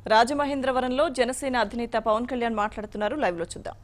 రాజమహేంద్రవరంలో జనసేన అధినేత పవన్ కళ్యాణ్ మాట్లాడుతున్నారు లైవ్ లో చూద్దాం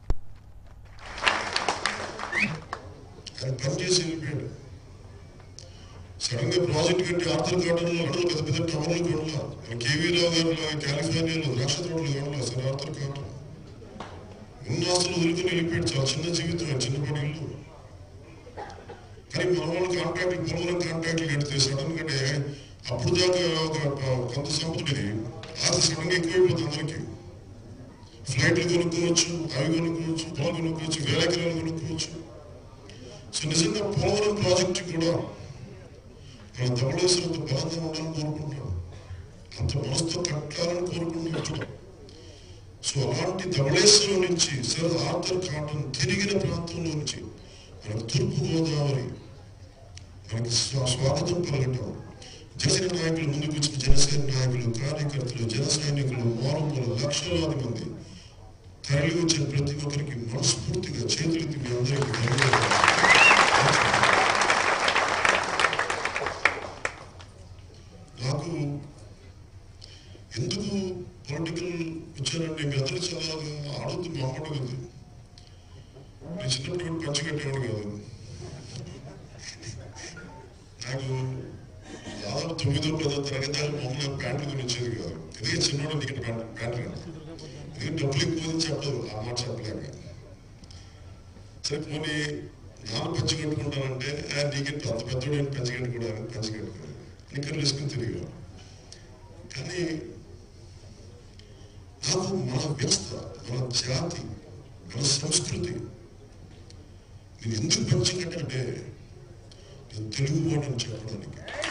ఆయన పనిచేసి వెళ్ళిపోయాడు సడన్ గా ప్రాజెక్ట్ కట్టి ఆర్థర్ గార్డెన్ లో పెద్ద పెద్ద టవర్లు కొనలా మన కేవీ రావు గారు కాలిఫోర్నియాలో ద్రాక్ష తోటలు కొనలా సరే ఆర్థర్ గార్డెన్ ఉన్న ఆస్తులు వదులుకుని వెళ్ళిపోయాడు చాలా చిన్న జీవితం ఆయన చిన్నపాటి ఇల్లు కానీ మన వాళ్ళ కాంట్రాక్ట్ పొలం కాంట్రాక్ట్లు కడితే సడన్ గా అప్పుడు దాకా ఒక కొంత సంపదది ఆస్తి సడన్ గా ఎక్కువైపోతుంది అందరికీ ఫ్లైట్లు కొనుక్కోవచ్చు అవి కొనుక్కోవచ్చు పొలం కొనుక్కోవచ్చు వేల ఎకరాలు కొనుక్కోవచ్చు సో నిజంగా పోలవరం ప్రాజెక్ట్ కూడా మన ధవళేశ్వరంత బలంగా ఉండాలని కోరుకుంటున్నాం అంత మనసుతో కట్టాలని కోరుకుంటున్నాం సో అలాంటి ధవళేశ్వరం నుంచి సరే ఆర్థర్ కాటన్ తిరిగిన ప్రాంతంలో నుంచి మనకు తూర్పు గోదావరి మనకి స్వా- స్వాగతం పలకటం జనసేన నాయకులు ముందుకు వచ్చిన జనసేన నాయకులు కార్యకర్తలు జన సైనికులు మారుమూల లక్షలాది మంది తరలి వచ్చిన ప్రతి ఒక్కరికి మనస్ఫూర్తిగా చేతులెత్తి మీ అందరికీ ధన్యవాదాలు నాకు ఎందుకు పొలిటికల్ వచ్చానంటే మీ అందరూ చాలా ఆడొద్దు మామూలు కదా నేను చిన్నప్పుడు కూడా పంచి కట్టేవాడు కాదు నాకు దాదాపు తొమ్మిదో పదో తరగతి దాకా మొహం ప్యాంట్లు కొని వచ్చేది కాదు ఎందుకంటే చిన్నోడు నీకు ప్యాంట్ ప్యాంట్ కాదు ఎందుకంటే డబ్బులు ఎక్కువ అని చెప్పదు ఆ మాట చెప్పలేక సరే పోనీ నాన్న పంచి కట్టుకుంటానంటే "ఆ, నీకెంత అంత పెద్దోడు ఏంటి పంచి కట్టుకోవడానికి పంచి కట్టుకోవాలి నిక్కర్లు వేసుకుని తిరిగాను కానీ నాకు మన వ్యవస్థ మన జాతి మన సంస్కృతి నేను ఎందుకు పంచి కట్టానంటే నేను తెలుగు వాడని చెప్పడానికి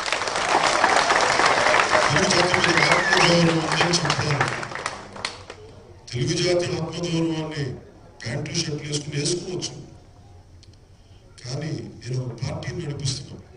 తెలుగు జాతి మీద ఆత్మగౌరవం ఉందని చెప్పడానికి తెలుగు జాతి ఆత్మగౌరవాన్ని ప్యాంటు షర్ట్లు వేసుకుని వేసుకోవచ్చు కానీ నేను ఒక పార్టీని నడిపిస్తున్నాను